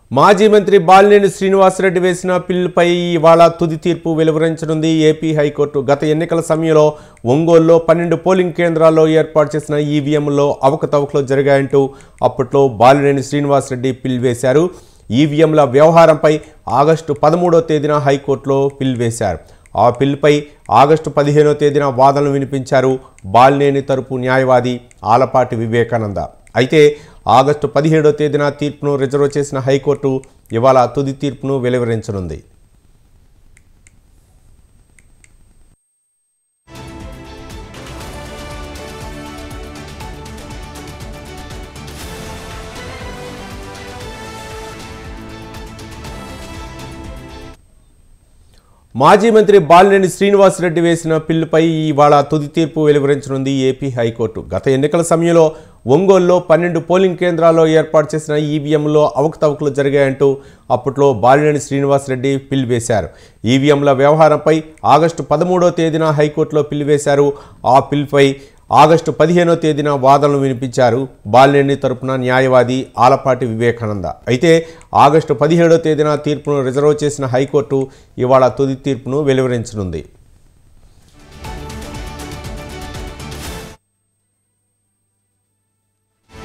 మాజీ మంత్రి బాలినేని శ్రీనివాసరెడ్డి వేసిన పిల్లుపై ఇవాళ తుది తీర్పు వెలువరించనుంది ఏపీ హైకోర్టు గత ఎన్నికల సమయంలో ఒంగోలులో పన్నెండు పోలింగ్ కేంద్రాల్లో ఏర్పాటు చేసిన ఈవీఎంలో అవకతవకలు జరిగాయంటూ అప్పట్లో బాలినేని శ్రీనివాసరెడ్డి పిల్ వేశారు ఈవీఎంల వ్యవహారంపై ఆగస్టు పదమూడో తేదీన హైకోర్టులో పిల్ వేశారు ఆ పిల్పై ఆగస్టు పదిహేనో తేదీన వాదనలు వినిపించారు బాలినేని తరపు న్యాయవాది ఆలపాటి వివేకానంద అయితే ఆగస్టు పదిహేడో తేదీన తీర్పును రిజర్వ్ చేసిన హైకోర్టు ఇవాళ తుది తీర్పును వెలువరించనుంది మాజీ మంత్రి బాలినేని శ్రీనివాసరెడ్డి వేసిన పిల్లుపై ఇవాళ తుది తీర్పు వెలువరించనుంది ఏపీ హైకోర్టు గత ఎన్నికల సమయంలో ఒంగోలులో పన్నెండు పోలింగ్ కేంద్రాల్లో ఏర్పాటు చేసిన ఈవీఎంలో అవకతవకలు జరిగాయంటూ అప్పట్లో బాలినేని శ్రీనివాసరెడ్డి పిల్ వేశారు ఈవీఎంల వ్యవహారంపై ఆగస్టు పదమూడో తేదీన హైకోర్టులో పిల్ వేశారు ఆ పిల్పై ఆగస్టు పదిహేనో తేదీన వాదనలు వినిపించారు బాలినేని తరపున న్యాయవాది ఆలపాటి వివేకానంద అయితే ఆగస్టు పదిహేడో తేదీన తీర్పును రిజర్వ్ చేసిన హైకోర్టు ఇవాళ తుది తీర్పును వెలువరించనుంది